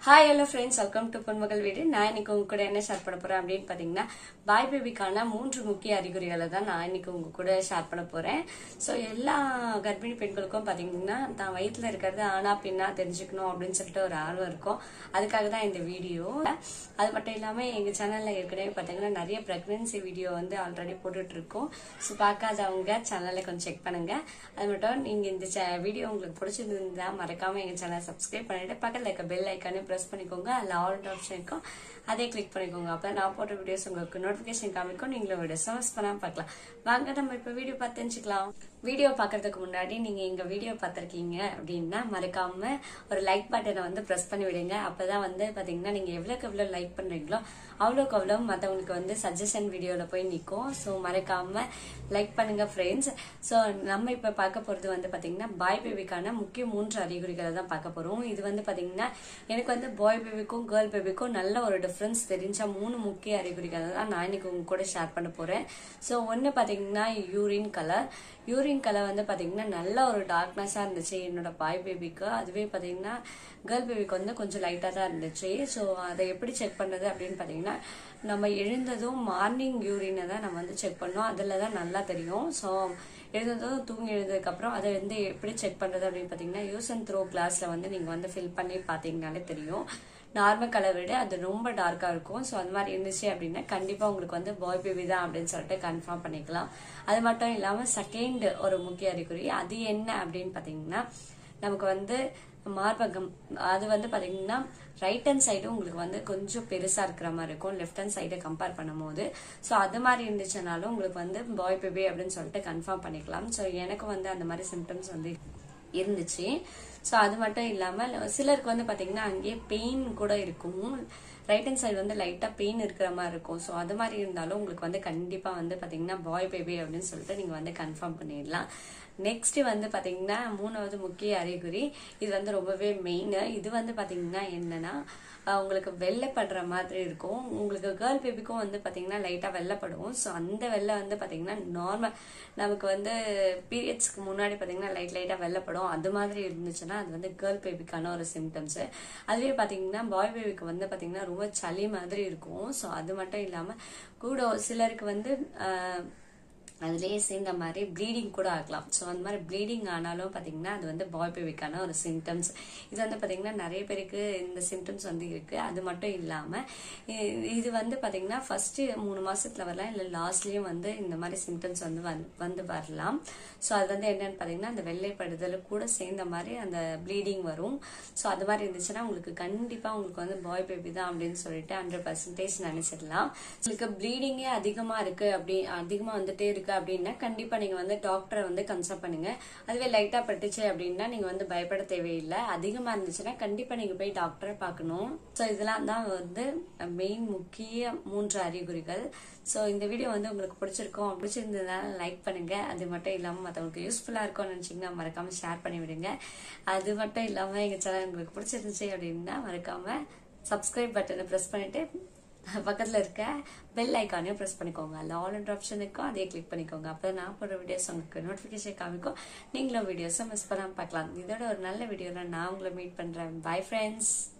hi hello friends welcome to Ponmagal Veedu நான் இன்னைக்கு உங்க கூட என்ன ஷேர் பண்ண போறேன் அப்படின்னு பாத்தீங்கன்னா பாய் பேபிக்கான மூன்று முக்கிய அறிகுறிகளை தான் நான் இன்னைக்கு உங்க கூட ஷேர் பண்ண போறேன் ஸோ எல்லா கர்ப்பிணி பெண்களுக்கும் பாத்தீங்கன்னா தான் வயிற்றுல இருக்கிறது ஆனா பின்னா தெரிஞ்சுக்கணும் அப்படின்னு சொல்லிட்டு ஒரு ஆர்வம் இருக்கும் அதுக்காக தான் இந்த வீடியோ அது மட்டும் இல்லாம எங்க சேனல்ல ஏற்கனவே பாத்தீங்கன்னா நிறைய பிரெக்னன்சி வீடியோ வந்து ஆல்ரெடி போட்டுட்டு இருக்கோம் ஸோ பார்க்காதவங்க சேனலை கொஞ்சம் செக் பண்ணுங்க அது மட்டும் நீங்க இந்த வீடியோ உங்களுக்கு பிடிச்சிருந்தா மறக்காம எங்க சேனல் சப்ஸ்கிரைப் பண்ணிட்டு பக்கத்துல இருக்க பெல் ஐக்கானே ப்ரெஸ் பண்ணிக்கோங்க அதில் ஆல் ஆப்ஷன் இருக்கும் அதே கிளிக் பண்ணிக்கோங்க அப்போ நான் போட்ட வீடியோஸ் உங்களுக்கு நோட்டிஃபிகேஷன் காமிக்கும் நீங்களும் வீடியோஸ் மிஸ் பண்ணாம பார்க்கலாம் வாங்க நம்ம இப்போ வீடியோ பார்த்து தெரிஞ்சுக்கலாம் வீடியோ பார்க்கறதுக்கு முன்னாடி நீங்க எங்க வீடியோ பார்த்திருக்கீங்க அப்படின்னா மறக்காம ஒரு லைக் பட்டனை வந்து ப்ரெஸ் பண்ணி விடுங்க அப்பதான் வந்து பாத்தீங்கன்னா நீங்க எவ்வளவுக்கு எவ்வளவு லைக் பண்றீங்களோ அவ்வளோக்கு அவ்வளோ மற்றவங்களுக்கு வந்து சஜஷன் வீடியோவில் போய் நிற்கும் ஸோ மறக்காம லைக் பண்ணுங்க ஃப்ரெண்ட்ஸ் ஸோ நம்ம இப்போ பார்க்க போகிறது வந்து பார்த்தீங்கன்னா பாய் பேபிக்கான முக்கிய மூன்று அறிகுறிகளை தான் பார்க்க போகிறோம் இது வந்து பார்த்தீங்கன்னா எனக்கு வந்து பாய் பேபிக்கும் கேர்ள் பேபிக்கும் நல்ல ஒரு டிஃப்ரென்ஸ் தெரிஞ்ச மூணு முக்கிய அறிகுறிகளை தான் நான் இன்னைக்கு உங்க கூட ஷேர் பண்ண போகிறேன் ஸோ ஒன்று பார்த்தீங்கன்னா யூரின் கலர் யூரின் கலர் வந்து பார்த்தீங்கன்னா நல்ல ஒரு டார்க்னஸாக இருந்துச்சு என்னோட பாய் பேபிக்கு அதுவே பார்த்தீங்கன்னா கேர்ள் பேபிக்கு வந்து கொஞ்சம் லைட்டாக தான் இருந்துச்சு ஸோ அதை எப்படி செக் பண்ணுறது அப்படின்னு பார்த்தீங்கன்னா நம்ம எழுந்ததும் மார்னிங் யூரினை தான் நம்ம வந்து செக் பண்ணோம் அதில் தான் நல்லா தெரியும் ஸோ எழுந்ததும் தூங்கி எழுந்ததுக்கப்புறம் அதை வந்து எப்படி செக் பண்ணுறது அப்படின்னு பார்த்தீங்கன்னா யூஸ் அண்ட் த்ரோ கிளாஸில் வந்து நீங்கள் வந்து ஃபில் பண்ணி பார்த்தீங்கனாலே தெரியும் நார்மல் கலர் விட அது ரொம்ப டார்க்காக இருக்கும் ஸோ அது மாதிரி இருந்துச்சு அப்படின்னா கண்டிப்பாக உங்களுக்கு வந்து பாய் பேபி தான் அப்படின்னு சொல்லிட்டு கன்ஃபார்ம் பண்ணிக்கலாம் அது மட்டும் இல்லாமல் செகண்ட் ஒரு முக்கிய அறிகுறி அது என்ன அப்படின்னு பார்த்தீங்கன்னா நமக்கு வந்து மார்பகம் அது வந்து பாத்தீங்கன்னா ரைட் ஹேண்ட் சைடு உங்களுக்கு வந்து கொஞ்சம் பெருசா இருக்கிற மாதிரி இருக்கும் லெஃப்ட் ஹேண்ட் சைடை கம்பேர் பண்ணும்போது ஸோ அது மாதிரி இருந்துச்சுனாலும் உங்களுக்கு வந்து பாய் பேபி அப்படின்னு சொல்லிட்டு கன்ஃபார்ம் பண்ணிக்கலாம் ஸோ எனக்கு வந்து அந்த மாதிரி சிம்டம்ஸ் வந்து இருந்துச்சு ஸோ அது மட்டும் இல்லாமல் சிலருக்கு வந்து பார்த்தீங்கன்னா அங்கேயே பெயின் கூட இருக்கும் ரைட் ஹேண்ட் சைடு வந்து லைட்டாக பெயின் இருக்கிற மாதிரி இருக்கும் ஸோ அது மாதிரி இருந்தாலும் உங்களுக்கு வந்து கண்டிப்பாக வந்து பார்த்தீங்கன்னா பாய் பேபி அப்படின்னு சொல்லிட்டு நீங்கள் வந்து கன்ஃபார்ம் பண்ணிடலாம் நெக்ஸ்ட் வந்து பாத்தீங்கன்னா மூணாவது முக்கிய அறிகுறி இது வந்து ரொம்பவே மெயின் இது வந்து பாத்தீங்கன்னா என்னன்னா உங்களுக்கு வெள்ளைப்படுற மாதிரி இருக்கும் உங்களுக்கு கேர்ள் பேபிக்கும் வந்து பாத்தீங்கன்னா லைட்டா வெள்ளைப்படும் ஸோ அந்த வெள்ளை வந்து பாத்தீங்கன்னா நார்மல் நமக்கு வந்து பீரியட்ஸ்க்கு முன்னாடி பாத்தீங்கன்னா லைட் லைட்டா வெள்ளைப்படும் அது மாதிரி இருந்துச்சுன்னா அது வந்து கேர்ள் பேபிக்கான ஒரு சிம்டம்ஸ் அதுவே பாத்தீங்கன்னா பாய் பேபிக்கு வந்து பாத்தீங்கன்னா ரொம்ப சளி மாதிரி இருக்கும் ஸோ அது மட்டும் இல்லாம கூட சிலருக்கு வந்து அதுலேயே சேர்ந்த மாதிரி ப்ளீடிங் கூட ஆகலாம் ஸோ அந்த மாதிரி ப்ளீடிங் ஆனாலும் பார்த்தீங்கன்னா அது வந்து பாய் பேபிக்கான ஒரு சிம்டம்ஸ் இது வந்து பார்த்தீங்கன்னா நிறைய பேருக்கு இந்த சிம்டம்ஸ் வந்து இருக்கு அது மட்டும் இல்லாமல் இது வந்து பார்த்தீங்கன்னா ஃபர்ஸ்ட் மூணு மாசத்துல வரலாம் இல்லை லாஸ்ட்லயும் வந்து இந்த மாதிரி சிம்டம்ஸ் வந்து வந்து வரலாம் ஸோ அது வந்து என்னன்னு பார்த்தீங்கன்னா அந்த வெள்ளைப்படுதல் கூட சேர்ந்த மாதிரி அந்த ப்ளீடிங் வரும் ஸோ அது மாதிரி இருந்துச்சுன்னா உங்களுக்கு கண்டிப்பாக உங்களுக்கு வந்து பாய் பேபி தான் அப்படின்னு சொல்லிட்டு ஹண்ட்ரட் பர்சன்டேஜ் நினைச்சிடலாம் உங்களுக்கு ப்ளீடிங்கே அதிகமாக இருக்கு அப்படி அதிகமாக வந்துட்டே இருக்கு இருக்கு அப்படின்னா கண்டிப்பா நீங்க வந்து டாக்டரை வந்து கன்சல்ட் பண்ணுங்க அதுவே லைட்டா பட்டுச்சு அப்படின்னா நீங்க வந்து பயப்பட தேவையில்லை அதிகமா இருந்துச்சுன்னா கண்டிப்பா நீங்க போய் டாக்டரை பார்க்கணும் ஸோ இதெல்லாம் தான் வந்து மெயின் முக்கிய மூன்று அறிகுறிகள் ஸோ இந்த வீடியோ வந்து உங்களுக்கு பிடிச்சிருக்கோம் பிடிச்சிருந்ததுனால லைக் பண்ணுங்க அது மட்டும் இல்லாமல் மற்றவங்களுக்கு யூஸ்ஃபுல்லாக இருக்கும்னு நினச்சிங்கன்னா மறக்காம ஷேர் பண்ணி விடுங்க அது மட்டும் இல்லாமல் எங்கள் சேனல் உங்களுக்கு பிடிச்சிருந்துச்சு அப்படின்னா மறக்காம சப்ஸ்கிரைப் பட்டனை ப்ரெஸ் பண்ணிட்டு பக்கத்தில் இருக்க பெல் ஐக்கானையும் ப்ரெஸ் பண்ணிக்கோங்க அதில் ஆல் அண்ட் ஆப்ஷன் இருக்கும் அதே கிளிக் பண்ணிக்கோங்க அப்போ நான் போடுற வீடியோஸ் உங்களுக்கு நோட்டிஃபிகேஷன் காமிக்கும் நீங்களும் வீடியோஸை மிஸ் பண்ணாமல் பார்க்கலாம் இதோட ஒரு நல்ல வீடியோவில் நான் உங்களை மீட் பண்ணுறேன் பை ஃப்ரெண்ட்ஸ்